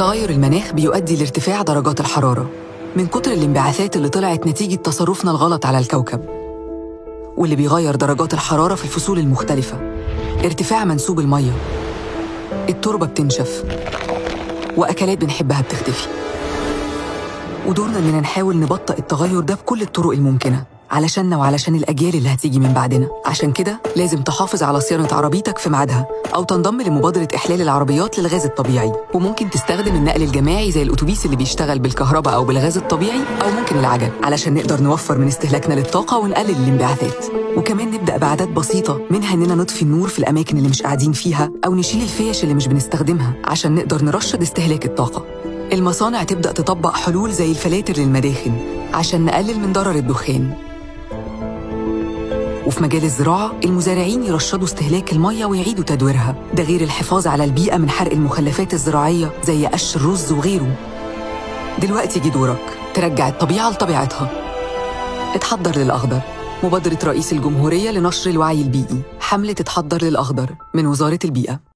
تغير المناخ بيؤدي لارتفاع درجات الحرارة من كتر الانبعاثات اللي طلعت نتيجة تصرفنا الغلط على الكوكب واللي بيغير درجات الحرارة في الفصول المختلفة ارتفاع منسوب المية التربة بتنشف وأكلات بنحبها بتختفي ودورنا إننا نحاول نبطئ التغير ده بكل الطرق الممكنة علشاننا وعلشان الأجيال اللي هتيجي من بعدنا عشان كده لازم تحافظ على صيانة عربيتك في ميعادها أو تنضم لمبادرة إحلال العربيات للغاز الطبيعي وممكن تستخدم النقل الجماعي زي الأتوبيس اللي بيشتغل بالكهرباء أو بالغاز الطبيعي أو ممكن العجل علشان نقدر نوفر من استهلاكنا للطاقة ونقلل الانبعاثات وكمان نبدأ بعادات بسيطة منها إننا نطفي النور في الأماكن اللي مش قاعدين فيها أو نشيل الفيش اللي مش بنستخدمها عشان نقدر نرشد استهلاك الطاقة المصانع تبدأ تطبق حلول زي الفلاتر للمداخن عشان نقلل من ضرر الدخان وفي مجال الزراعة المزارعين يرشدوا استهلاك المية ويعيدوا تدويرها ده غير الحفاظ على البيئة من حرق المخلفات الزراعية زي قش الرز وغيره دلوقتي جه دورك ترجع الطبيعة لطبيعتها اتحضر للأخضر مبادرة رئيس الجمهورية لنشر الوعي البيئي حملة اتحضر للأخضر من وزارة البيئة